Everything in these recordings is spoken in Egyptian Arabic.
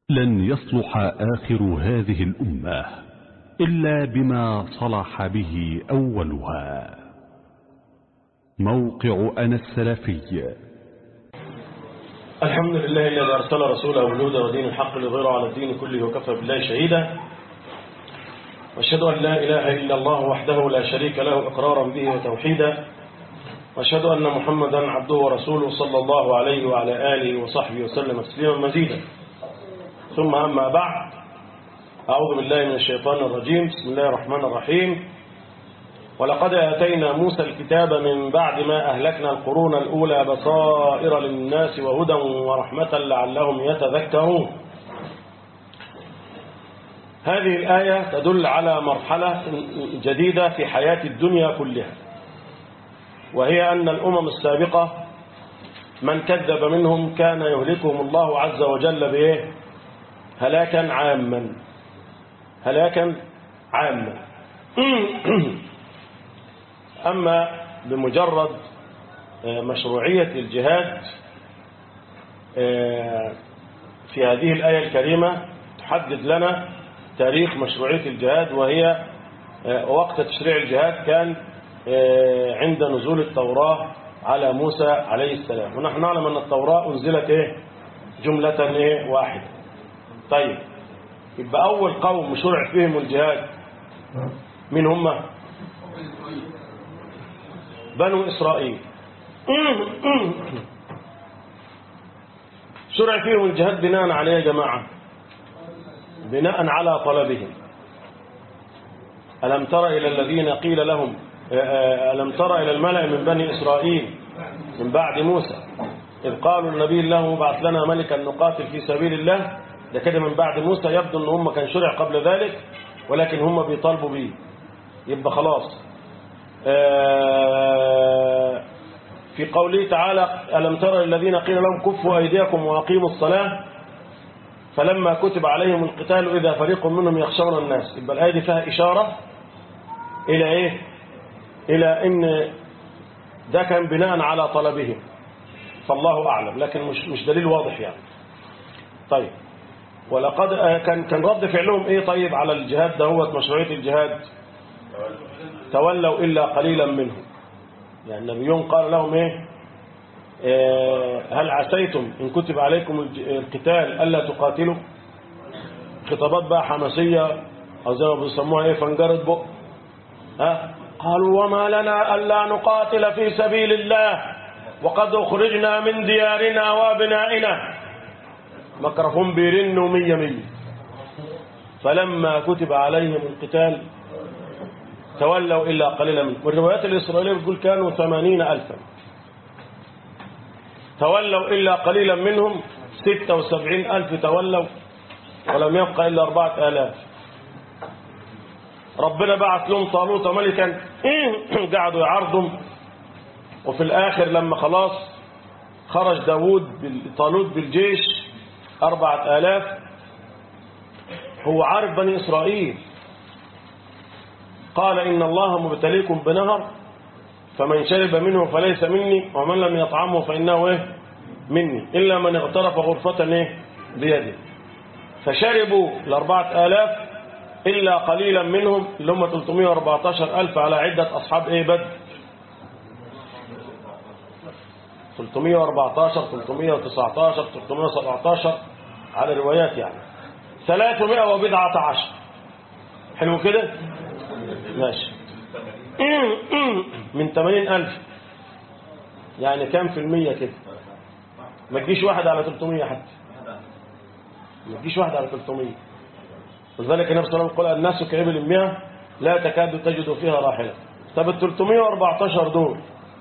لن يصلح آخر هذه الأمة إلا بما صلح به أولها موقع أنا السلفي الحمد لله الذي أرسل رسوله بالهدى ودين الحق لظهره على الدين كله وكفى بالله شهيدا واشهد أن لا إله إلا الله وحده لا شريك له إقرارا به وتوحيدا واشهد أن محمدا عبده ورسوله صلى الله عليه وعلى آله وصحبه وسلم تسليما مزيدا ثم أما بعد أعوذ بالله من الشيطان الرجيم بسم الله الرحمن الرحيم ولقد آتينا موسى الكتاب من بعد ما أهلكنا القرون الأولى بصائر للناس وهدى ورحمة لعلهم يتذكرون هذه الآية تدل على مرحلة جديدة في حياة الدنيا كلها وهي أن الأمم السابقة من كذب منهم كان يهلكهم الله عز وجل بإيه هلاكا عاما هلاكا عاما أما بمجرد مشروعية الجهاد في هذه الآية الكريمة تحدد لنا تاريخ مشروعية الجهاد وهي وقت تشريع الجهاد كان عند نزول التوراة على موسى عليه السلام ونحن نعلم أن التوراة أنزلت إيه جملة إيه واحدة طيب يبقى أول قوم شرع فيهم الجهاد من هم بنو إسرائيل شرع فيهم الجهاد بناء عليه يا جماعة بناء على طلبهم ألم تر إلى الذين قيل لهم ألم تر إلى الملأ من بني إسرائيل من بعد موسى إذ قالوا النبي الله مبعث لنا ملكا نقاتل في سبيل الله ده كده من بعد موسى يبدو ان هم كان شرع قبل ذلك ولكن هم بيطالبوا بيه يبقى خلاص في قوله تعالى ألم تر الذين قيل لهم كفوا أيديكم وأقيموا الصلاة فلما كتب عليهم القتال إذا فريق منهم يخشون الناس يبقى الآية دي فيها إشارة إلى إيه إلى إن ده كان بناء على طلبهم فالله أعلم لكن مش مش دليل واضح يعني طيب ولقد كان كان رد فعلهم ايه طيب على الجهاد دهوت مشروعيه الجهاد تولوا الا قليلا منهم يعني النبيون قال لهم ايه آه هل عسيتم ان كتب عليكم القتال الا تقاتلوا خطابات بقى حماسيه او زي ما بيسموها ايه فنجره بق ها قالوا وما لنا الا نقاتل في سبيل الله وقد اخرجنا من ديارنا وابنائنا ميكروفون بيرنوا مية مية فلما كتب عليهم القتال تولوا إلا قليلا منهم والروايات الإسرائيلية بتقول كانوا ثمانين ألفا تولوا إلا قليلا منهم ستة وسبعين ألف تولوا ولم يبقى إلا أربعة آلاف ربنا بعث لهم طالوت ملكا قعدوا يعرضوا وفي الآخر لما خلاص خرج داود طالوت بالجيش أربعة آلاف هو عارف بني إسرائيل قال إن الله مبتليكم بنهر فمن شرب منه فليس مني ومن لم يطعمه فإنه إيه مني إلا من اغترف غرفة إيه بيده فشربوا الأربعة آلاف إلا قليلا منهم اللي هم 314 ألف على عدة أصحاب إيه بدر 314 319 317 على روايات يعني 300 وبضعة عشر حلو كده ماشي من 80 ألف يعني كام في المية كده ما تجيش واحد على 300 حتى ما تجيش واحد على 300 ولذلك النبي صلى الله عليه وسلم قال الناس كإبل المئة لا تكاد تجد فيها راحلة طب ال 314 دول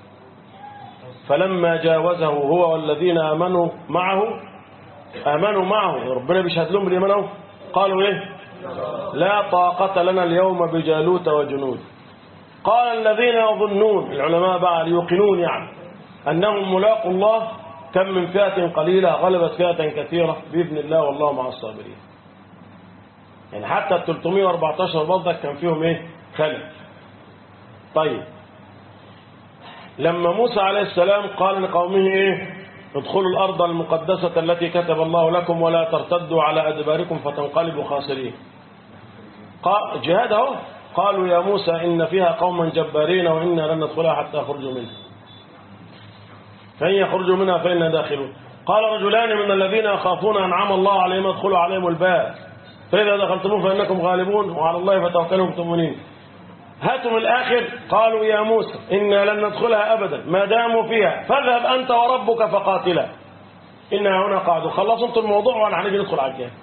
فلما جاوزه هو والذين آمنوا معه آمنوا معه ربنا بيشهد لهم بالإيمان اهو قالوا إيه لا طاقة لنا اليوم بجالوت وجنود قال الذين يظنون العلماء بقى يوقنون يعني أنهم ملاقوا الله كم من فئة قليلة غلبت فئة كثيرة بإذن الله والله مع الصابرين يعني حتى ال 314 برضك كان فيهم ايه خلف طيب لما موسى عليه السلام قال لقومه ايه ادخلوا الأرض المقدسة التي كتب الله لكم ولا ترتدوا على أدباركم فتنقلبوا خاسرين قال جهاد اهو قالوا يا موسى إن فيها قوما جبارين وإنا لن ندخلها حتى يخرجوا منها فإن يخرجوا منها فإنا داخلون قال رجلان من الذين يخافون أنعم الله عليهم ادخلوا عليهم الباب فإذا دخلتموه فإنكم غالبون وعلى الله فتوكلوا مؤمنين هاتوا من الآخر قالوا يا موسى إنا لن ندخلها أبدا ما داموا فيها فاذهب أنت وربك فقاتلا إنا هنا قاعدوا خلصوا انتم الموضوع وأنا هنيجي ندخل على الجهاد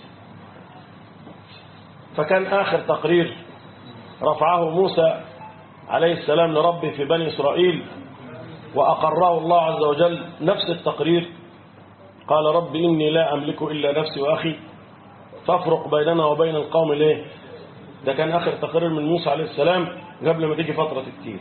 فكان آخر تقرير رفعه موسى عليه السلام لربه في بني إسرائيل وأقره الله عز وجل نفس التقرير قال رب إني لا أملك إلا نفسي وأخي فافرق بيننا وبين القوم ليه ده كان آخر تقرير من موسى عليه السلام قبل ما تيجي فترة التين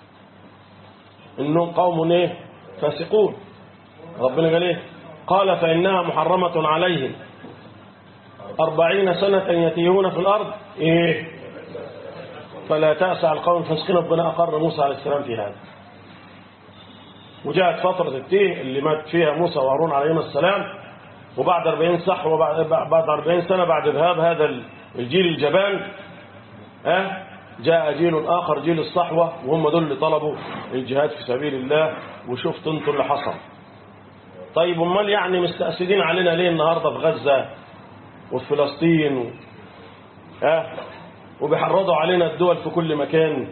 إنهم قوم ايه فاسقون ربنا قال ايه قال فإنها محرمة عليهم أربعين سنة يتيهون في الأرض إيه فلا تأسى على القوم الفاسقين ربنا أقر موسى عليه السلام في هذا وجاءت فترة التيه اللي مات فيها موسى وهارون عليهما السلام وبعد 40 صح وبعد بعد 40 سنة بعد ذهاب هذا الجيل الجبان أه جاء جيل آخر جيل الصحوة وهم دول اللي طلبوا الجهاد في سبيل الله وشفت انتوا اللي حصل طيب امال يعني مستأسدين علينا ليه النهاردة في غزة وفي فلسطين و... أه وبيحرضوا علينا الدول في كل مكان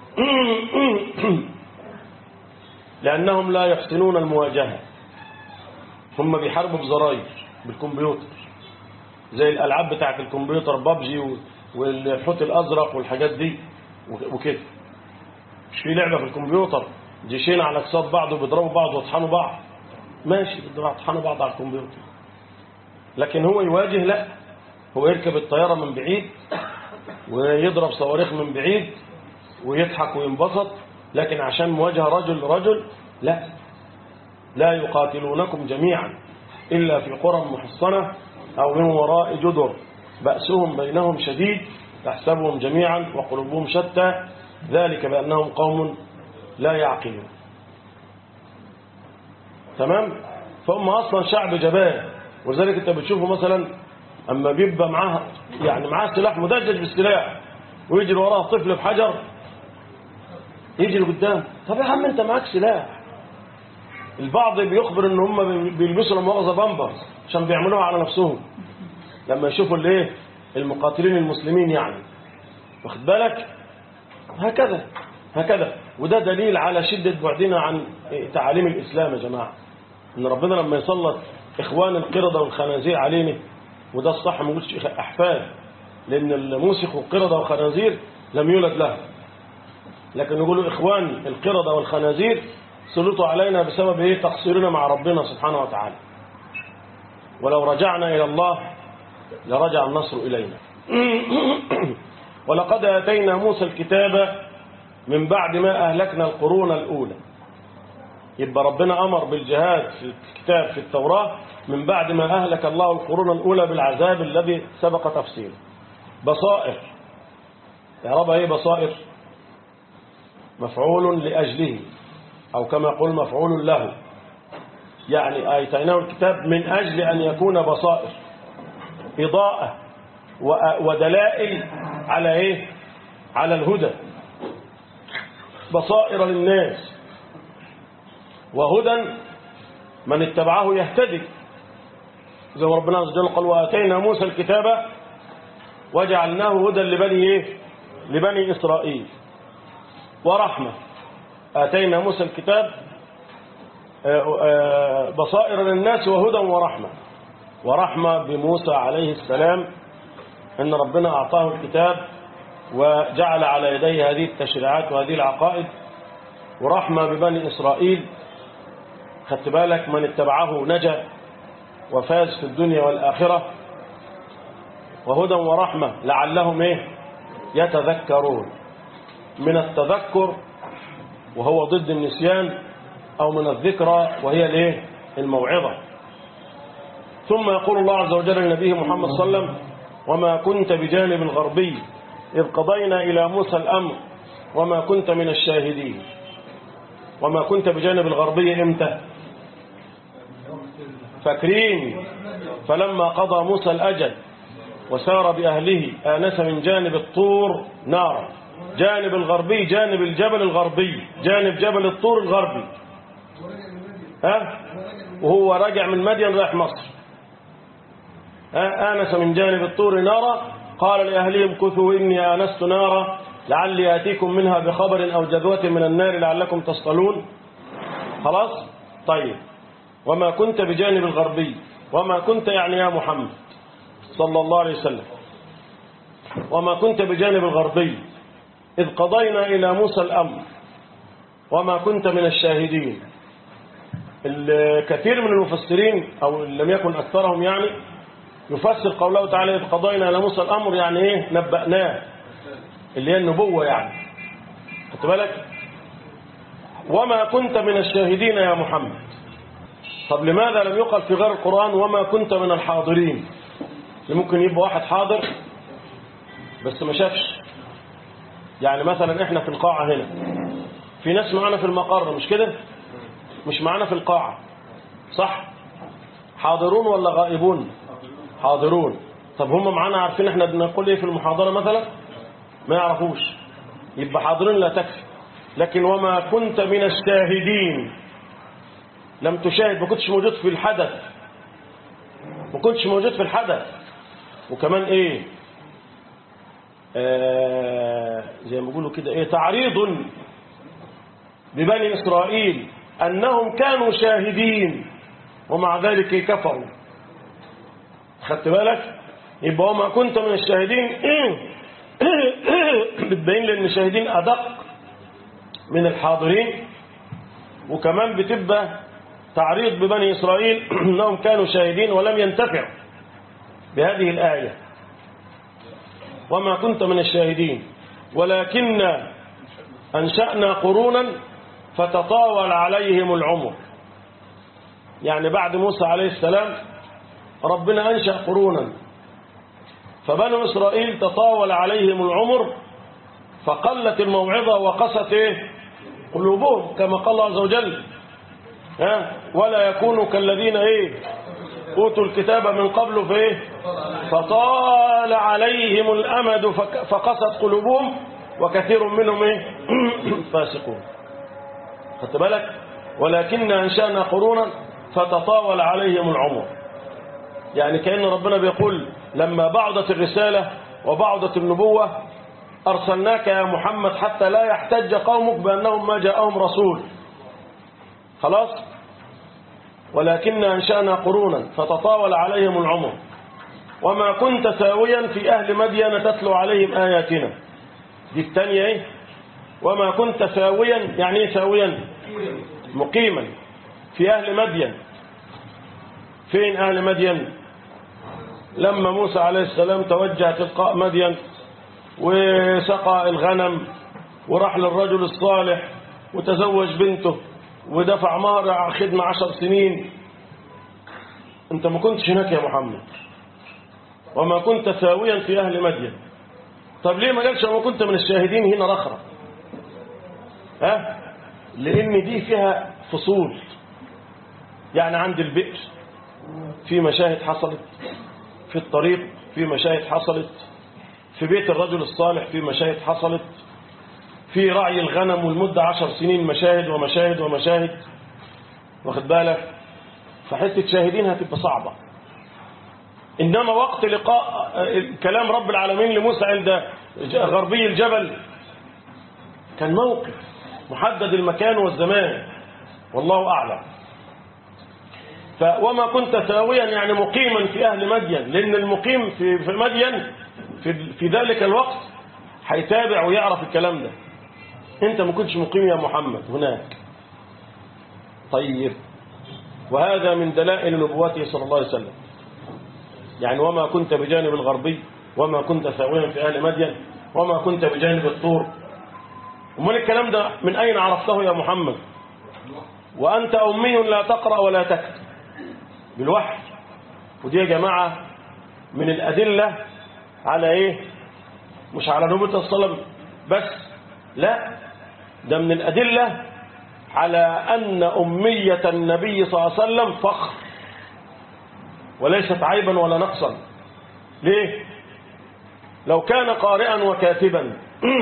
لأنهم لا يحسنون المواجهة هم بيحاربوا بزراير بالكمبيوتر زي الألعاب بتاعت الكمبيوتر بابجي والحوت الأزرق والحاجات دي وكده مش في لعبة في الكمبيوتر جيشين على اقصاد بعض وبيضربوا بعض ويطحنوا بعض ماشي يطحنوا بعض على الكمبيوتر لكن هو يواجه لا هو يركب الطيارة من بعيد ويضرب صواريخ من بعيد ويضحك وينبسط لكن عشان مواجهة رجل رجل لا لا يقاتلونكم جميعا إلا في قرى محصنة أو من وراء جدر بأسهم بينهم شديد تحسبهم جميعا وقلوبهم شتى ذلك بأنهم قوم لا يعقلون تمام فهم أصلا شعب جبان ولذلك انت بتشوفه مثلا اما بيبقى معاه يعني معاه سلاح مدجج بالسلاح ويجري وراه طفل بحجر يجري قدام طب يا عم انت معاك سلاح البعض بيخبر ان هم بيلبسوا المؤاخذه بامبرز عشان بيعملوها على نفسهم لما يشوفوا الايه المقاتلين المسلمين يعني واخد بالك هكذا هكذا وده دليل على شدة بعدنا عن تعاليم الإسلام يا جماعة ان ربنا لما يسلط إخوان القردة والخنازير علينا وده الصح ما يقولش أحفاد لأن الموسخ والقردة والخنازير لم يولد له لكن يقولوا إخوان القردة والخنازير سلطوا علينا بسبب إيه تقصيرنا مع ربنا سبحانه وتعالى ولو رجعنا إلى الله لرجع النصر إلينا ولقد آتينا موسى الكتاب من بعد ما أهلكنا القرون الأولى يبقى ربنا أمر بالجهاد في الكتاب في التوراة من بعد ما أهلك الله القرون الأولى بالعذاب الذي سبق تفسيره بصائر تعرفها ايه بصائر مفعول لأجله أو كما يقول مفعول له يعني آيتيناه الكتاب من أجل أن يكون بصائر إضاءة ودلائل على إيه على الهدى بصائر للناس وهدى من اتبعه يهتدي زي ما ربنا عز وجل قال وآتينا موسى الكتاب وجعلناه هدى لبني إيه؟ لبني إسرائيل ورحمة آتينا موسى الكتاب بصائر للناس وهدى ورحمة ورحمة بموسى عليه السلام أن ربنا أعطاه الكتاب وجعل على يديه هذه التشريعات وهذه العقائد ورحمة ببني إسرائيل خدت بالك من اتبعه نجا وفاز في الدنيا والآخرة وهدى ورحمة لعلهم ايه يتذكرون من التذكر وهو ضد النسيان أو من الذكرى وهي الايه الموعظة ثم يقول الله عز وجل لنبيه محمد صلى الله عليه وسلم وما كنت بجانب الغربي إذ قضينا إلى موسى الأمر وما كنت من الشاهدين وما كنت بجانب الغربي امتى فاكرين فلما قضى موسى الأجل وسار بأهله آنس من جانب الطور نارا جانب الغربي جانب الجبل الغربي جانب جبل الطور الغربي ها وهو راجع من مدين رايح مصر ها آنس من جانب الطور نارا قال لأهلهم كثوا إني آنست نارا لعلي آتيكم منها بخبر أو جذوة من النار لعلكم تصطلون خلاص طيب وما كنت بجانب الغربي وما كنت يعني يا محمد صلى الله عليه وسلم وما كنت بجانب الغربي إذ قضينا إلى موسى الأمر وما كنت من الشاهدين الكثير من المفسرين أو لم يكن أكثرهم يعني يفسر قوله تعالى إذ قضينا إلى موسى الأمر يعني إيه نبأناه اللي هي النبوة يعني خدت بالك وما كنت من الشاهدين يا محمد طب لماذا لم يقل في غير القرآن وما كنت من الحاضرين ممكن يبقى واحد حاضر بس ما شافش يعني مثلا احنا في القاعة هنا في ناس معانا في المقر مش كده مش معانا في القاعة صح حاضرون ولا غائبون حاضرون طب هم معانا عارفين احنا بنقول ايه في المحاضرة مثلا ما يعرفوش يبقى حاضرين لا تكفي لكن وما كنت من الشاهدين لم تشاهد ما كنتش موجود في الحدث ما كنتش موجود في الحدث وكمان ايه آه زي ما بيقولوا كده ايه تعريض ببني اسرائيل انهم كانوا شاهدين ومع ذلك كفروا خدت بالك يبقى وما كنت من الشاهدين بتبين لي ان الشاهدين ادق من الحاضرين وكمان بتبقى تعريض ببني إسرائيل أنهم كانوا شاهدين ولم ينتفعوا بهذه الآية وما كنت من الشاهدين ولكن أنشأنا قرونا فتطاول عليهم العمر يعني بعد موسى عليه السلام ربنا أنشأ قرونا فبنو إسرائيل تطاول عليهم العمر فقلت الموعظة وقست إيه؟ قلوبهم كما قال الله عز وجل ها ولا يكونوا كالذين ايه اوتوا الكتاب من قبل فايه فطال عليهم الامد فقست قلوبهم وكثير منهم ايه فاسقون خدت بالك ولكن انشانا قرونا فتطاول عليهم العمر يعني كأن ربنا بيقول لما بعضت الرسالة وبعضت النبوة أرسلناك يا محمد حتى لا يحتج قومك بأنهم ما جاءهم رسول خلاص ولكن أنشأنا قرونا فتطاول عليهم العمر وما كنت ساويا في أهل مدين تتلو عليهم آياتنا دي الثانية ايه وما كنت ساويا يعني ايه ساويا مقيما في أهل مدين فين أهل مدين لما موسى عليه السلام توجه تلقاء مدين وسقى الغنم وراح للرجل الصالح وتزوج بنته ودفع مهر خدمة عشر سنين انت ما كنتش هناك يا محمد وما كنت ساويا في أهل مدين طب ليه ما قالش وما كنت من الشاهدين هنا رخرة ها لأن دي فيها فصول يعني عند البئر في مشاهد حصلت في الطريق في مشاهد حصلت في بيت الرجل الصالح في مشاهد حصلت في رعي الغنم والمدة عشر سنين مشاهد ومشاهد ومشاهد واخد بالك فحتة شاهدين هتبقى صعبة إنما وقت لقاء كلام رب العالمين لموسى عند غربي الجبل كان موقف محدد المكان والزمان والله أعلم وما كنت ساويا يعني مقيما في أهل مدين لأن المقيم في في مدين في, في ذلك الوقت هيتابع ويعرف الكلام ده انت ما كنتش مقيم يا محمد هناك طيب وهذا من دلائل نبوته صلى الله عليه وسلم يعني وما كنت بجانب الغربي وما كنت ساويا في أهل مدين وما كنت بجانب الطور امال الكلام ده من أين عرفته يا محمد وأنت أمي لا تقرأ ولا تكتب بالوحي ودي يا جماعة من الأدلة على إيه مش على نبوة الصلاة بس لا ده من الأدلة على أن أمية النبي صلى الله عليه وسلم فخر وليست عيبا ولا نقصا ليه لو كان قارئا وكاتبا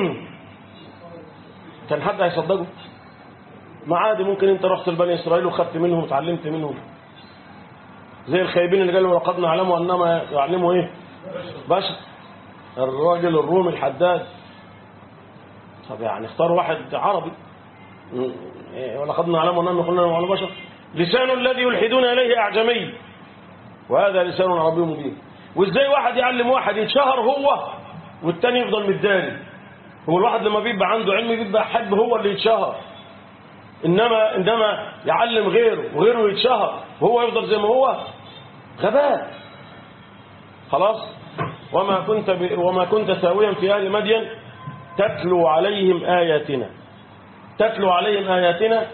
كان حد هيصدقه ما عادي ممكن انت رحت لبني اسرائيل وخدت منهم وتعلمت منهم زي الخايبين اللي قالوا لقد نعلم انما يعلموا ايه بشر الراجل الرومي الحداد طب يعني اختار واحد عربي إيه، ولقد نعلم انهم يقولون على بشر لسان الذي يلحدون اليه اعجمي وهذا لسان عربي مبين وازاي واحد يعلم واحد يتشهر هو والتاني يفضل متداري هو الواحد لما بيبقى عنده علم بيبقى حب هو اللي يتشهر انما انما يعلم غيره وغيره يتشهر وهو يفضل زي ما هو غباء خلاص وما كنت ب... وما كنت ساويا في اهل مدين تتلو عليهم اياتنا تتلو عليهم اياتنا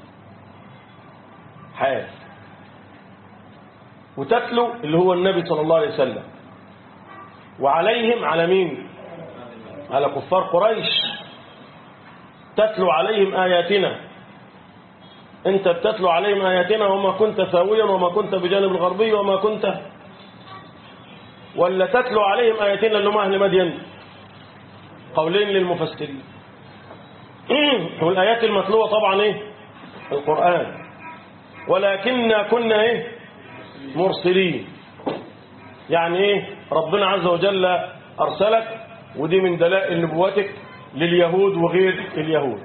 حال وتتلو اللي هو النبي صلى الله عليه وسلم وعليهم على مين على كفار قريش تتلو عليهم آياتنا انت بتتلو عليهم آياتنا وما كنت ساويا وما كنت بجانب الغربي وما كنت ولا تتلو عليهم آياتنا اللي هم أهل مدين قولين للمفسرين والآيات المتلوة طبعا ايه القرآن ولكننا كنا ايه مرسلين يعني ايه ربنا عز وجل أرسلك ودي من دلائل نبوتك لليهود وغير اليهود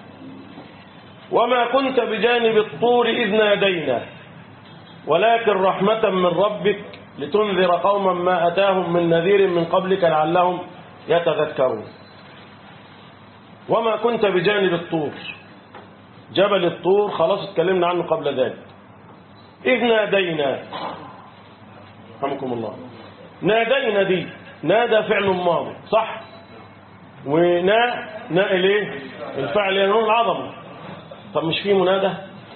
وما كنت بجانب الطور إذ نادينا ولكن رحمة من ربك لتنذر قوما ما أتاهم من نذير من قبلك لعلهم يتذكرون وما كنت بجانب الطور جبل الطور خلاص اتكلمنا عنه قبل ذلك إذ نادينا رحمكم الله نادينا دي نادى فعل ماضي صح ونا نا الايه الفعل ينون العظمه طب مش فيه منادى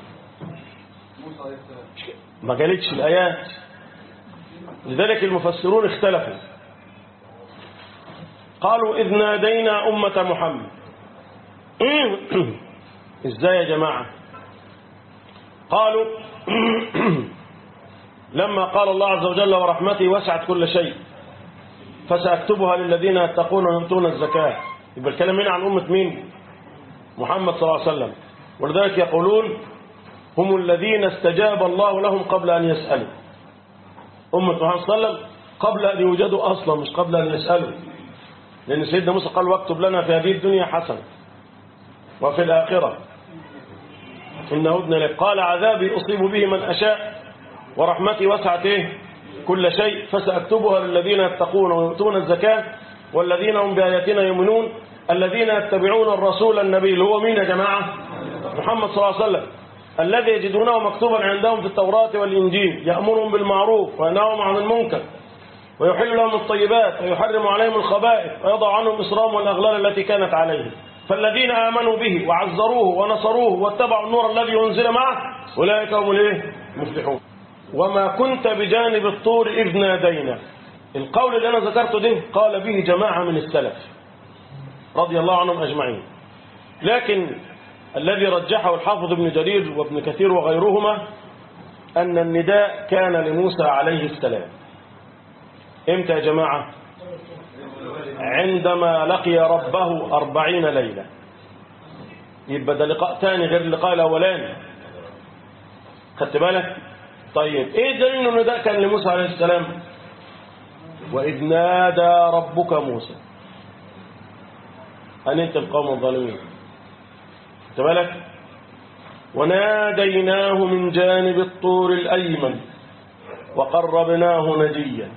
ما قالتش الايات لذلك المفسرون اختلفوا قالوا اذ نادينا امه محمد ازاي يا جماعه قالوا لما قال الله عز وجل ورحمته وسعت كل شيء فسأكتبها للذين يتقون ويؤتون الزكاة يبقى الكلام هنا عن أمة مين محمد صلى الله عليه وسلم ولذلك يقولون هم الذين استجاب الله لهم قبل أن يسألوا أمة محمد صلى الله عليه وسلم قبل أن يوجدوا أصلا مش قبل أن يسألوا لأن سيدنا موسى قال واكتب لنا في هذه الدنيا حسنة وفي الآخرة إن هدنا لك قال عذابي أصيب به من أشاء ورحمتي وسعت إيه كل شيء فسأكتبها للذين يتقون ويؤتون الزكاة والذين هم بآياتنا يؤمنون الذين يتبعون الرسول النبي اللي هو مين يا جماعة محمد صلى الله عليه وسلم الذي يجدونه مكتوبا عندهم في التوراة والإنجيل يأمرهم بالمعروف وينهاهم عن المنكر ويحل لهم الطيبات ويحرم عليهم الخبائث ويضع عنهم إصرام والأغلال التي كانت عليهم فالذين آمنوا به وعزروه ونصروه واتبعوا النور الذي أنزل معه أولئك هم الايه مفلحون وما كنت بجانب الطور إذ نادينا القول اللي أنا ذكرته ده قال به جماعة من السلف رضي الله عنهم أجمعين لكن الذي رجحه الحافظ ابن جرير وابن كثير وغيرهما أن النداء كان لموسى عليه السلام امتى يا جماعة عندما لقي ربه أربعين ليلة يبقى ده لقاء تاني غير اللقاء الأولاني خدت بالك طيب ايه دليل انه ده كان لموسى عليه السلام واذ نادى ربك موسى ان انت القوم الظالمين خدت بالك وناديناه من جانب الطور الايمن وقربناه نجيا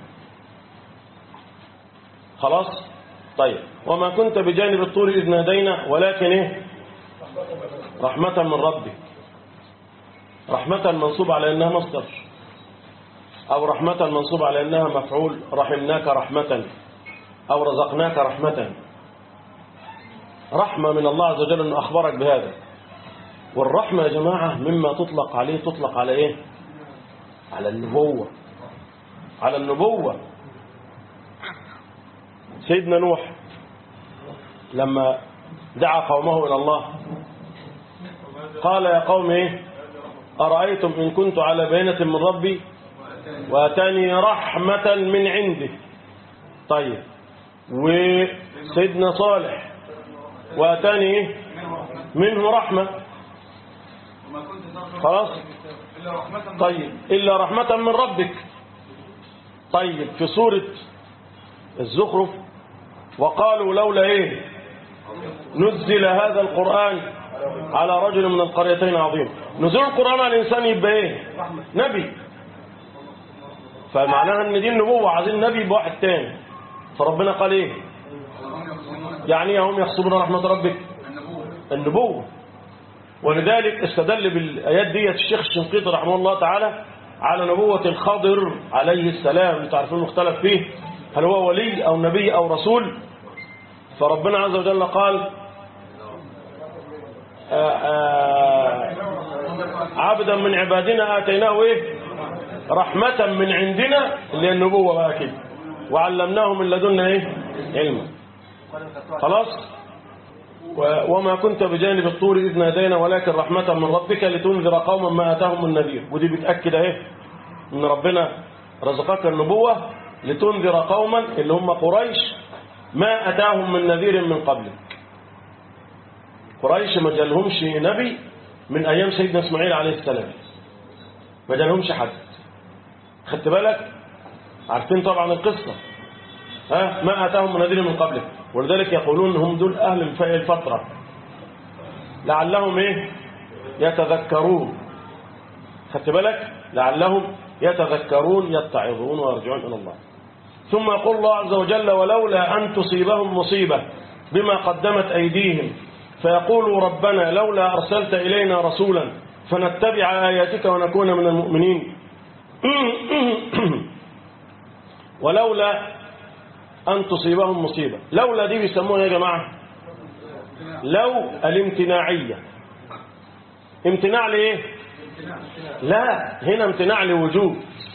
خلاص طيب وما كنت بجانب الطور اذ نادينا ولكن ايه رحمه من ربك رحمة منصوب على أنها مصدر أو رحمة منصوب على أنها مفعول رحمناك رحمة أو رزقناك رحمة رحمة من الله عز وجل أنه أخبرك بهذا والرحمة يا جماعة مما تطلق عليه تطلق على إيه على النبوة على النبوة سيدنا نوح لما دعا قومه إلى الله قال يا قوم إيه أرأيتم إن كنت على بينة من ربي واتاني رحمة من عنده طيب وسيدنا صالح واتاني إيه؟ منه رحمة وما كنت ترجو خلاص إلا رحمة من طيب إلا رحمة من ربك طيب في سورة الزخرف وقالوا لولا إيه نزل هذا القرآن على رجل من القريتين عظيم نزول القرآن على الإنسان يبقى إيه نبي فمعناها ان دي النبوة عايزين نبي بواحد تاني فربنا قال ايه يعني هم يحسبون رحمة ربك النبوة ولذلك استدل بالآيات دي الشيخ الشنقيطي رحمه الله تعالى على نبوة الخضر عليه السلام اللي تعرفون المختلف فيه هل هو ولي أو نبي أو رسول فربنا عز وجل قال آآ آآ عبدا من عبادنا آتيناه إيه رحمة من عندنا اللي هي النبوة بقى كده وعلمناه من لدنا إيه علما خلاص و- وما كنت بجانب الطور إذ نادينا ولكن رحمة من ربك لتنذر قوما ما أتاهم من نذير ودي بتأكد اهي إن ربنا رزقك النبوة لتنذر قوما اللي هم قريش ما أتاهم من نذير من قبلك قريش ما جالهمش نبي من أيام سيدنا إسماعيل عليه السلام ما جالهمش حد خدت بالك عارفين طبعا القصة ها ما أتاهم من نذير من قبلك ولذلك يقولون هم دول أهل الف- الفترة لعلهم إيه يتذكرون خدت بالك لعلهم يتذكرون يتعظون ويرجعون إلى الله ثم يقول الله عز وجل ولولا أن تصيبهم مصيبة بما قدمت أيديهم فيقولوا ربنا لولا أرسلت إلينا رسولا فنتبع آياتك ونكون من المؤمنين ولولا أن تصيبهم مصيبة لولا دي بيسموها يا جماعة لو الامتناعية امتناع لإيه لا هنا امتناع لوجود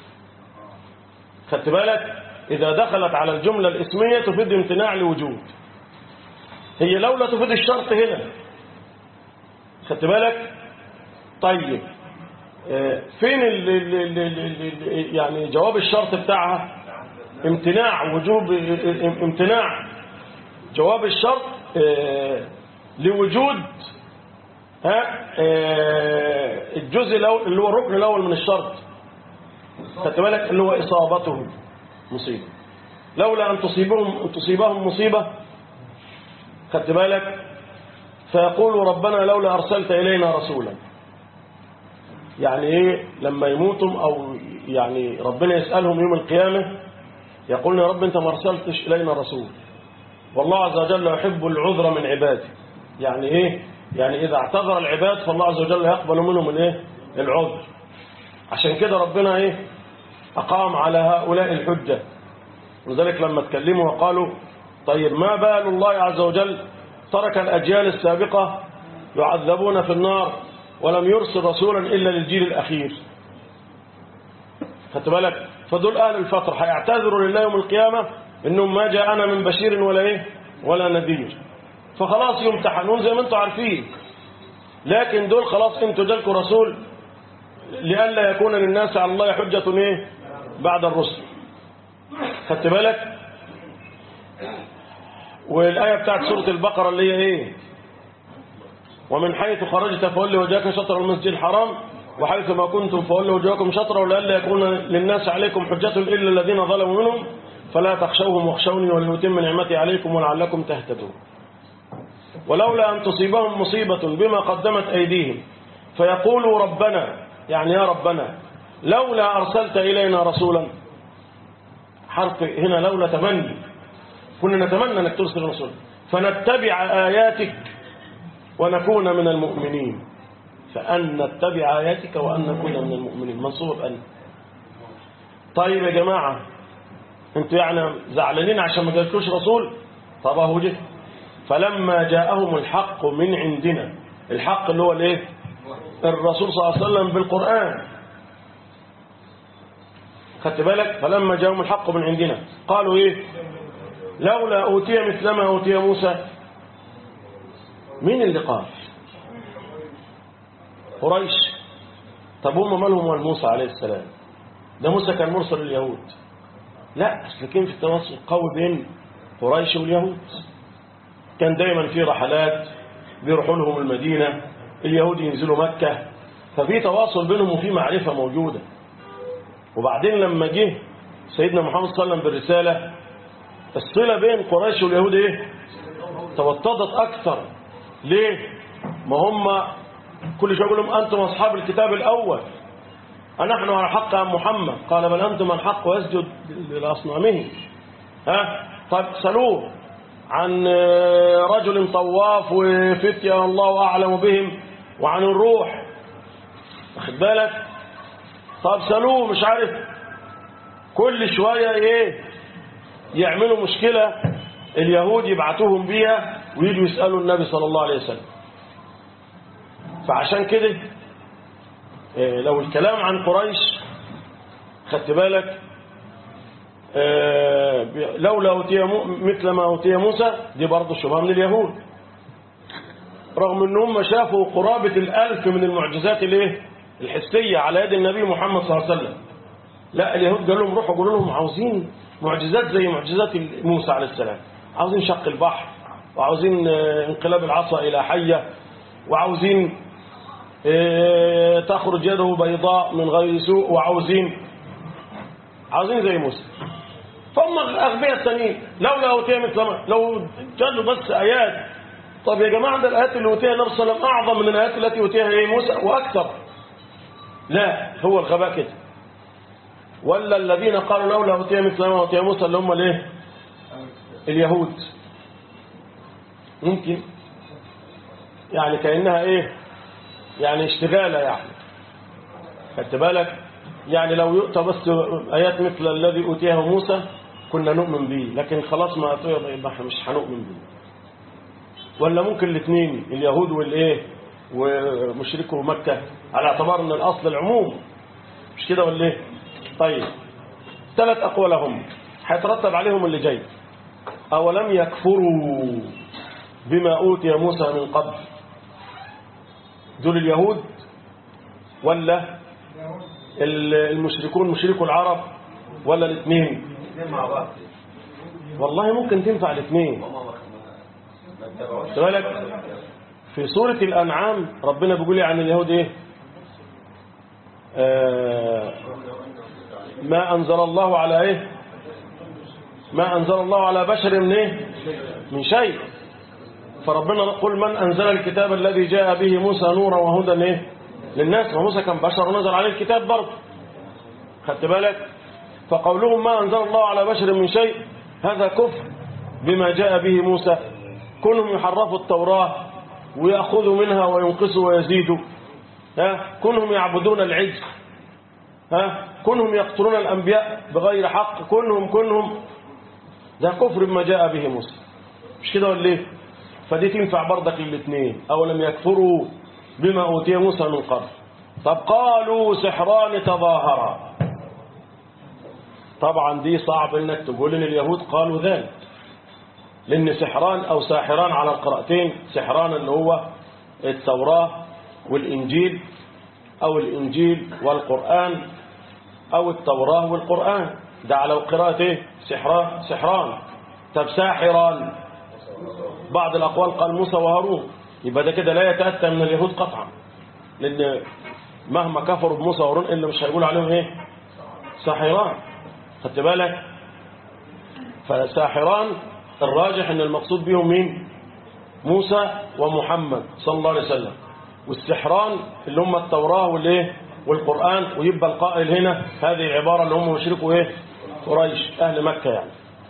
خدت بالك إذا دخلت على الجملة الاسمية تفيد امتناع لوجود هي لولا تفيد الشرط هنا خدت بالك طيب آه، فين ال ال ال ال ال يعني جواب الشرط بتاعها امتناع وجوب ام- امتناع جواب الشرط آه، لوجود ها آه، الجزء الأول اللي هو الركن الأول من الشرط خدت بالك اللي هو إصابتهم مصيبة لولا أن تصيبهم تصيبهم مصيبة خدت بالك فيقولوا ربنا لولا أرسلت إلينا رسولا يعني إيه لما يموتوا أو يعني ربنا يسألهم يوم القيامة يقولون يا رب أنت ما أرسلتش إلينا رسول والله عز وجل يحب العذر من عباده يعني إيه يعني إذا اعتذر العباد فالله عز وجل يقبل منهم الإيه العذر عشان كده ربنا إيه أقام على هؤلاء الحجة ولذلك لما اتكلموا وقالوا طيب ما بال الله عز وجل ترك الأجيال السابقة يعذبون في النار ولم يرسل رسولا إلا للجيل الأخير خدت بالك فدول أهل الفترة هيعتذروا لله يوم القيامة إنهم ما جاءنا من بشير ولا إيه ولا نذير فخلاص يمتحنون زي ما انتم عارفين لكن دول خلاص انتوا جالكم رسول لئلا يكون للناس على الله حجة ايه بعد الرسل خدت بالك والآية بتاعت سورة البقرة اللي هي ايه ومن حيث خرجت فولي وجهك شطر المسجد الحرام وحيث ما كنتم فولوا وجهكم شطره ولئلا يكون للناس عليكم حجة إلا الذين ظلموا منهم فلا تخشوهم واخشوني ولنتم نعمتي عليكم ولعلكم تهتدون ولولا أن تصيبهم مصيبة بما قدمت أيديهم فيقولوا ربنا يعني يا ربنا لولا أرسلت إلينا رسولا حرف هنا لولا تمني كنا نتمنى أنك ترسل رسولا فنتبع آياتك ونكون من المؤمنين فأن نتبع آياتك وأن نكون من المؤمنين منصوب أن طيب يا جماعة انتوا يعني زعلانين عشان ما جالكوش رسول طب اهو جه فلما جاءهم الحق من عندنا الحق اللي هو الايه الرسول صلى الله عليه وسلم بالقرآن خدت بالك فلما جاءهم الحق من عندنا قالوا ايه لولا أوتي مثل ما أوتي موسى مين اللي قال قريش طب هم مالهم موسى عليه السلام ده موسى كان مرسل اليهود لا اصل كان في تواصل قوي بين قريش واليهود كان دايما في رحلات بيروحوا لهم المدينة اليهود ينزلوا مكة ففي تواصل بينهم وفي معرفة موجودة وبعدين لما جه سيدنا محمد صلى الله عليه وسلم بالرسالة الصلة بين قريش واليهود ايه توطدت أكثر ليه ما هم كل شويه يقول لهم أنتم أصحاب الكتاب الأول أنحن على حق عن محمد قال بل أنتم من حق ويسجد لأصنامه ها طيب سألوه عن رجل طواف وفتية الله أعلم بهم وعن الروح واخد بالك طب سألوه مش عارف كل شوية ايه يعملوا مشكلة اليهود يبعتوهم بيها ويجوا يسألوا النبي صلى الله عليه وسلم فعشان كده إيه لو الكلام عن قريش خدت بالك إيه لولا أوتي مثل ما أوتي موسى دي برضه شبهة من اليهود رغم ان هم شافوا قرابة الألف من المعجزات الايه الحسية على يد النبي محمد صلى الله عليه وسلم لا اليهود قالوا لهم روحوا قولوا لهم عاوزين معجزات زي معجزات موسى عليه السلام عاوزين شق البحر وعاوزين انقلاب العصا إلى حية وعاوزين تخرج يده بيضاء من غير سوء وعاوزين عاوزين زي موسى فهم أغبياء التانيين لولا أوتيه مثل ما لو جلوا بس آيات طب يا جماعة ده الآيات اللي أوتيها النبي صلى الله عليه وسلم أعظم من الآيات التي أوتيها إيه موسى وأكثر لا هو الغباء كده ولا الذين قالوا لولا أوتيه مثل ما أوتيه موسى اللي هم الايه اليهود ممكن يعني كأنها ايه يعني اشتغالة يعني خدت بالك يعني لو يؤتى بس آيات مثل الذي أوتيه موسى كنا نؤمن به لكن خلاص ما أتوه يبقى احنا مش هنؤمن به ولا ممكن الاثنين اليهود والايه ومشركوا مكة على اعتبار ان الاصل العموم مش كده ولا ايه طيب ثلاث اقوال هم هيترتب عليهم اللي جاي اولم يكفروا بما اوتي موسى من قبل دول اليهود ولا المشركون مشركوا العرب ولا الاثنين مع بعض والله ممكن تنفع الاثنين بالك في سورة الأنعام ربنا بيقول عن اليهود إيه آه ما أنزل الله على إيه ما أنزل الله على بشر من إيه من شيء فربنا قل من أنزل الكتاب الذي جاء به موسى نورا وهدى إيه للناس وموسى كان بشر ونزل عليه الكتاب برضه خدت بالك فقولهم ما أنزل الله على بشر من شيء هذا كفر بما جاء به موسى كونهم يحرفوا التوراة ويأخذوا منها وينقصوا ويزيدوا ها كونهم يعبدون العجل ها كونهم يقتلون الأنبياء بغير حق كونهم كونهم ده كفر بما جاء به موسى مش كده ولا ايه فدي تنفع برضك للاثنين أولم يكفروا بما أوتي موسى من قبل طب قالوا سحران تظاهرا طبعا دي صعب انك تقول ان اليهود قالوا ذلك لأن سحران أو ساحران على القراءتين سحران اللي هو التوراة والإنجيل أو الإنجيل والقرآن أو التوراة والقرآن ده على قراءة إيه؟ سحران سحران طب ساحران بعض الأقوال قال موسى وهارون يبقى ده كده لا يتأتى من اليهود قطعا لأن مهما كفروا بموسى وهارون إلا مش هيقول عليهم إيه ساحران خدت بالك فساحران الراجح ان المقصود بهم مين موسى ومحمد صلى الله عليه وسلم والسحران اللي هم التوراة والايه والقرآن ويبقى القائل هنا هذه العبارة اللي هم مشركوا ايه قريش اهل مكة يعني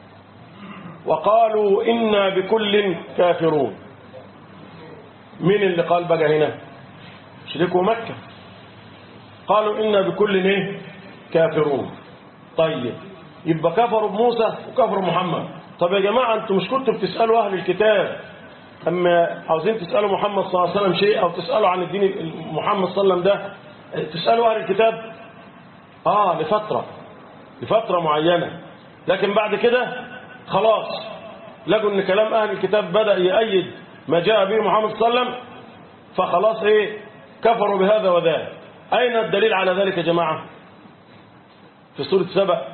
وقالوا إنا بكل كافرون مين اللي قال بقى هنا مشركوا مكة قالوا إنا بكل ايه كافرون طيب يبقى كفروا بموسى وكفروا محمد طب يا جماعة انتوا مش كنتوا بتسألوا أهل الكتاب أما عاوزين تسألوا محمد صلى الله عليه وسلم شيء أو تسألوا عن الدين محمد صلى الله عليه وسلم ده تسألوا أهل الكتاب آه لفترة لفترة معينة لكن بعد كده خلاص لقوا ان كلام أهل الكتاب بدأ يأيد ما جاء به محمد صلى الله عليه وسلم فخلاص ايه كفروا بهذا وذاك أين الدليل على ذلك يا جماعة في سورة سبأ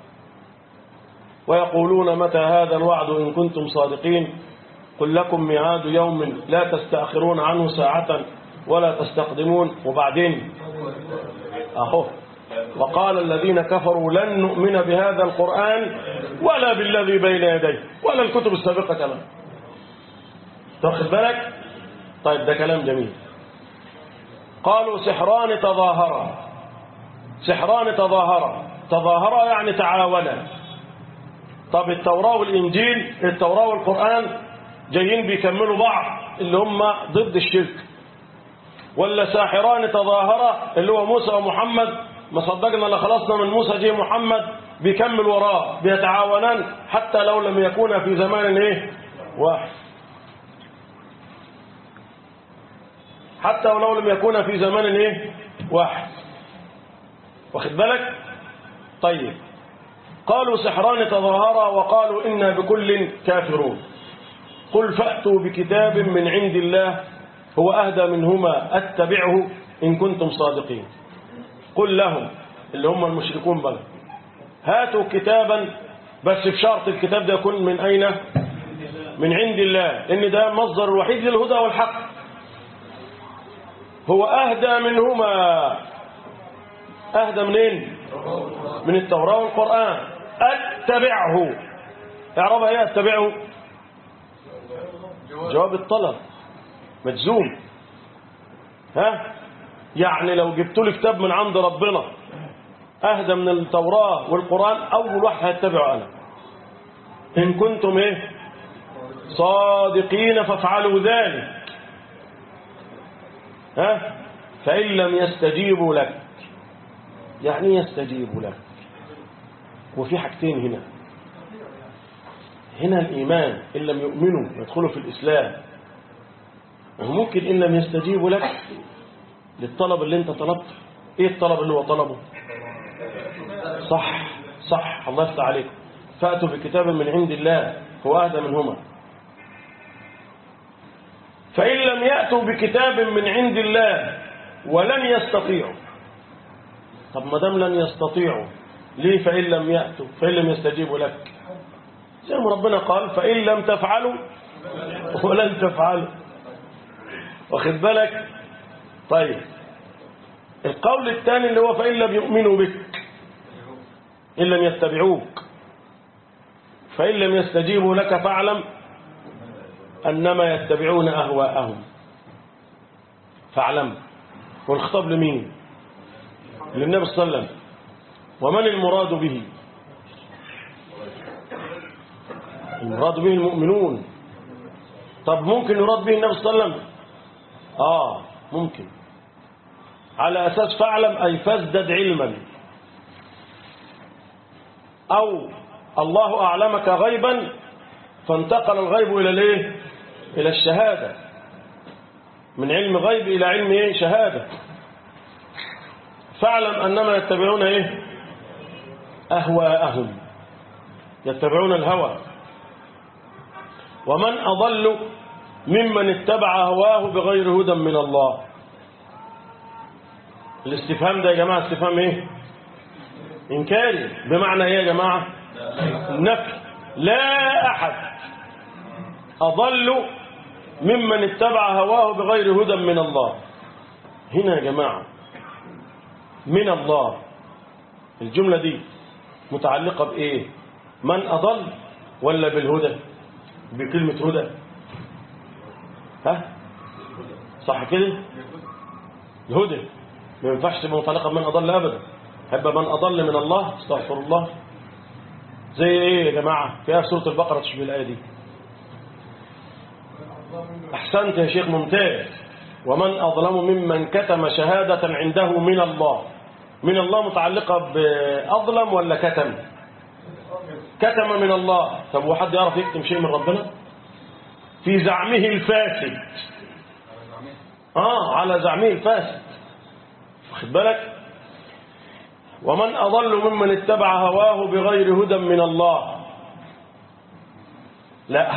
ويقولون متى هذا الوعد إن كنتم صادقين قل لكم ميعاد يوم لا تستأخرون عنه ساعة ولا تستقدمون وبعدين أهو وقال الذين كفروا لن نؤمن بهذا القرآن ولا بالذي بين يديه ولا الكتب السابقة كمان تاخد بالك طيب ده كلام جميل قالوا سحران تظاهرا سحران تظاهرا تظاهرا يعني تعاونا طب التوراة والإنجيل التوراة والقرآن جايين بيكملوا بعض اللي هم ضد الشرك ولا ساحران تظاهرا اللي هو موسى ومحمد ما صدقنا لا خلصنا من موسى جه محمد بيكمل وراه بيتعاونان حتى لو لم يكونا في زمان ايه واحد حتى ولو لم يكونا في زمان ايه واحد واخد بالك طيب قالوا سحران تظاهرا وقالوا إنا بكل كافرون قل فأتوا بكتاب من عند الله هو أهدى منهما أتبعه إن كنتم صادقين قل لهم اللي هم المشركون بقى هاتوا كتابا بس بشرط الكتاب ده يكون من أين من عند الله لأن ده مصدر الوحيد للهدى والحق هو أهدى منهما أهدى منين من التوراة والقرآن أتبعه اعربها ايه أتبعه جواب الطلب مجزوم ها يعني لو جبت لي كتاب من عند ربنا أهدى من التوراة والقرآن أول واحد هيتبعه أنا إن كنتم إيه صادقين فافعلوا ذلك ها فإن لم يستجيبوا لك يعني يستجيبوا لك وفي حاجتين هنا هنا الإيمان إن لم يؤمنوا يدخلوا في الإسلام وممكن إن لم يستجيبوا لك للطلب اللي انت طلبته ايه الطلب اللي هو طلبه صح صح الله يفتح عليك فأتوا بكتاب من عند الله هو أهدى منهما فإن لم يأتوا بكتاب من عند الله ولن يستطيعوا طب ما دام لن يستطيعوا ليه فإن لم يأتوا فإن لم يستجيبوا لك زي ما ربنا قال فإن لم تفعلوا ولن تفعلوا واخد بالك طيب القول الثاني اللي هو فإن لم يؤمنوا بك إن لم يتبعوك فإن لم يستجيبوا لك فاعلم أنما يتبعون أهواءهم فاعلم والخطاب لمين للنبي صلى الله عليه وسلم ومن المراد به المراد به المؤمنون طب ممكن يراد به النبي صلى الله عليه وسلم آه ممكن على أساس فاعلم أي فازدد علما أو الله أعلمك غيبا فانتقل الغيب إلى الايه إلى الشهادة من علم غيب إلى علم ايه شهادة فاعلم أنما يتبعون ايه أهواءهم يتبعون الهوى ومن أضل ممن اتبع هواه بغير هدى من الله الاستفهام ده يا جماعة استفهام ايه انكاري بمعنى ايه يا جماعة نفي لا احد اضل ممن اتبع هواه بغير هدى من الله هنا يا جماعة من الله الجملة دي متعلقة بايه من اضل ولا بالهدى بكلمة هدى ها صح كده الهدى ما ينفعش تبقى متعلقة بمن أضل أبدا هيبقى من أضل من الله استغفر الله زي إيه يا جماعة فيها في سورة البقرة تشبه الآية دي أحسنت يا شيخ ممتاز ومن أظلم ممن كتم شهادة عنده من الله من الله متعلقة بأظلم ولا كتم كتم من الله طب وحد يعرف يكتم شيء من ربنا في زعمه الفاسد آه على زعمه الفاسد واخد بالك ومن أضل ممن اتبع هواه بغير هدى من الله لا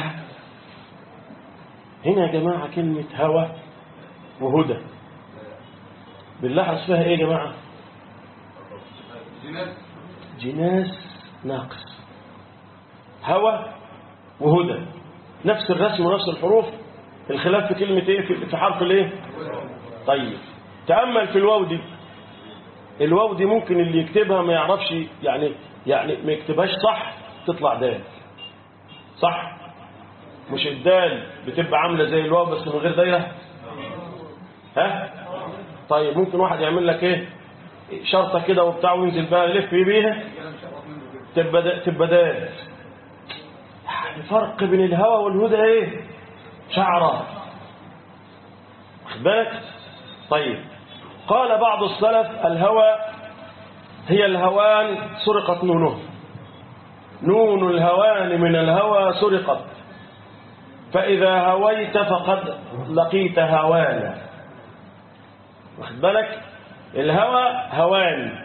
هنا يا جماعة كلمة هوى وهدى بالله فيها ايه يا جماعة جناس ناقص هوى وهدى نفس الرسم ونفس الحروف الخلاف في كلمة ايه في في حرف الايه طيب تأمل في الواو دي الواو دي ممكن اللي يكتبها ما يعرفش يعني يعني ما يكتبهاش صح تطلع دال صح مش الدال بتبقى عاملة زي الواو بس من غير دايرة ها طيب ممكن واحد يعمل لك ايه شرطة كده وبتاع وينزل بقى يلف بيها تبقى دا- تبقى دال الفرق بين الهوى والهدى ايه شعرة واخد بالك طيب قال بعض السلف الهوى هي الهوان سرقت نونه نون الهوان من الهوى سرقت فإذا هويت فقد لقيت هوانا واخد بالك الهوى هوان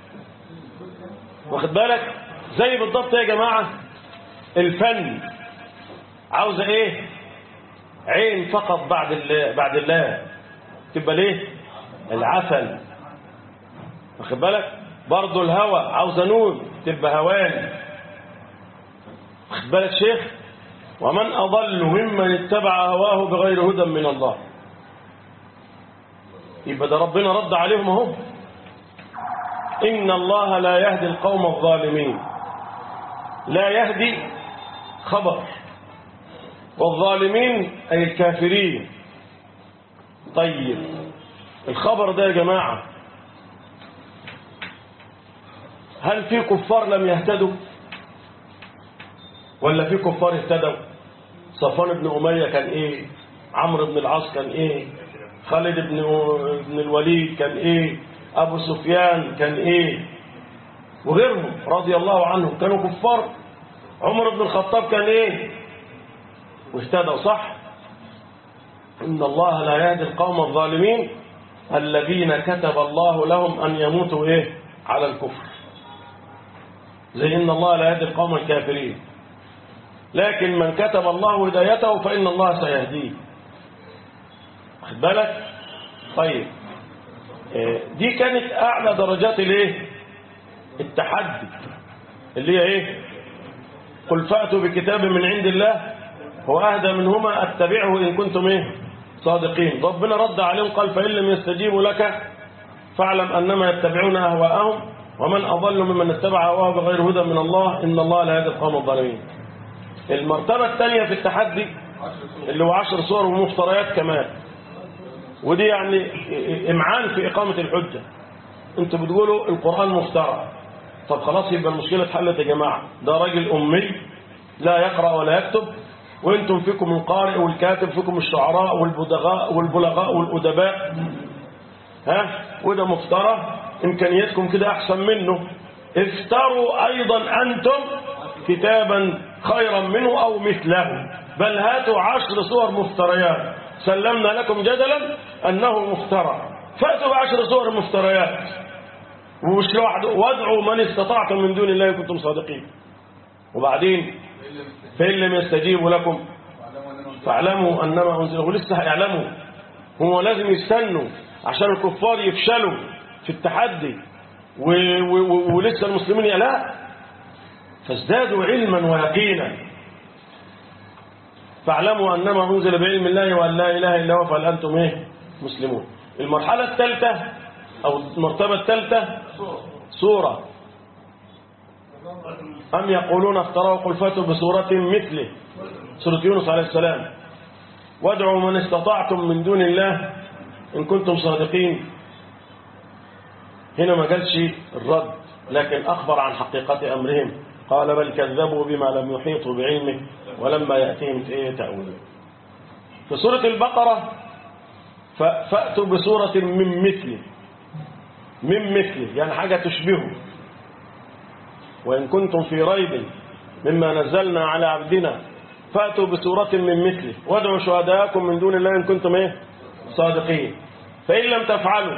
واخد بالك زي بالضبط يا جماعة الفن عاوزة ايه عين فقط بعد الله بعد الله تبقى ليه العسل واخد بالك برضه الهوى عاوزة نون تبقى هوان واخد بالك شيخ ومن أضل ممن اتبع هواه بغير هدى من الله يبقى ده ربنا رد عليهم اهو إن الله لا يهدي القوم الظالمين لا يهدي خبر والظالمين أي الكافرين طيب الخبر ده يا جماعة هل في كفار لم يهتدوا ولا في كفار اهتدوا صفوان بن أمية كان ايه عمرو بن العاص كان ايه خالد بن بن الوليد كان ايه ابو سفيان كان ايه وغيرهم رضي الله عنهم كانوا كفار عمر بن الخطاب كان ايه واهتدوا صح ان الله لا يهدي القوم الظالمين الذين كتب الله لهم ان يموتوا ايه على الكفر زي ان الله لا يهدي القوم الكافرين لكن من كتب الله هدايته فإن الله سيهديه واخد بالك طيب آه، دي كانت أعلى درجات الايه التحدي اللي هي ايه قل فأتوا بكتاب من عند الله هو أهدى منهما أتبعه إن كنتم ايه صادقين ربنا رد عليهم قال فإن لم يستجيبوا لك فاعلم أنما يتبعون أهواءهم ومن أضل ممن اتبع هواه بغير هدى من الله إن الله لا يهدي القوم الظالمين المرتبة الثانية في التحدي اللي هو عشر صور ومفتريات كمان ودي يعني إمعان في إقامة الحجة انتوا بتقولوا القرآن مفترى طب خلاص يبقى المشكلة اتحلت يا جماعة ده راجل أمي لا يقرأ ولا يكتب وانتم فيكم القارئ والكاتب فيكم الشعراء والبدغاء والبلغاء والأدباء ها وده مفترى إمكانياتكم كده أحسن منه افتروا أيضا أنتم كتابا خيرا منه أو مثله بل هاتوا عشر صور مفتريات سلمنا لكم جدلا أنه مفترى فأتوا بعشر صور مفتريات ومش لوحده وادعوا من استطعتم من دون الله إن كنتم صادقين وبعدين فإن لم يستجيبوا لكم فاعلموا أنما أنزل هو لسه هيعلموا هو لازم يستنوا عشان الكفار يفشلوا في التحدي و و و ولسه المسلمين يا لا فازدادوا علما ويقينا فاعلموا أنما أنزل بعلم الله وأن لا إله إلا هو فهل أنتم إيه مسلمون المرحلة الثالثة أو المرتبة الثالثة سورة أم يقولون افتروا قل فاتوا بسورة مثله سورة يونس عليه السلام وادعوا من استطعتم من دون الله إن كنتم صادقين هنا ما قالش الرد لكن أخبر عن حقيقة أمرهم قال بل كذبوا بما لم يحيطوا بعلمه ولما يأتيهم إيه تأويله في سورة البقرة ف- فأتوا بسورة من مثله من مثله يعني حاجة تشبهه وإن كنتم في ريب مما نزلنا على عبدنا فأتوا بسورة من مثله وادعوا شهداءكم من دون الله إن كنتم إيه صادقين فإن لم تفعلوا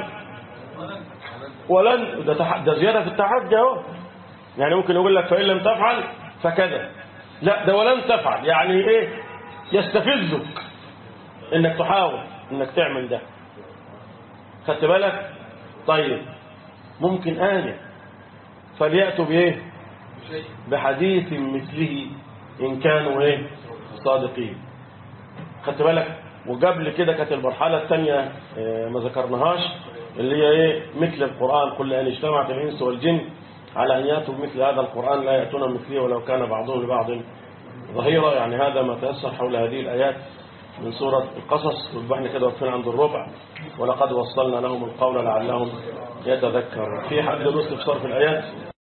ولن ده, تح... ده زيادة في التحدي اهو يعني ممكن يقول لك فإن لم تفعل فكذا لا ده ولن تفعل يعني إيه يستفزك إنك تحاول إنك تعمل ده خدت بالك طيب ممكن آية فليأتوا بإيه بحديث مثله إن كانوا إيه صادقين خدت بالك وقبل كده كانت المرحلة الثانية آه، ما ذكرناهاش اللي هي إيه مثل القرآن كل أن اجتمعت الإنس والجن على أن يأتوا بمثل هذا القرآن لا يأتون مثله ولو كان بعضهم لبعض ظهيرا يعني هذا ما تيسر حول هذه الآيات من سورة القصص يبقى احنا كده واقفين عند الربع ولقد وصلنا لهم القول لعلهم يتذكرون في حد له استفسار في الآيات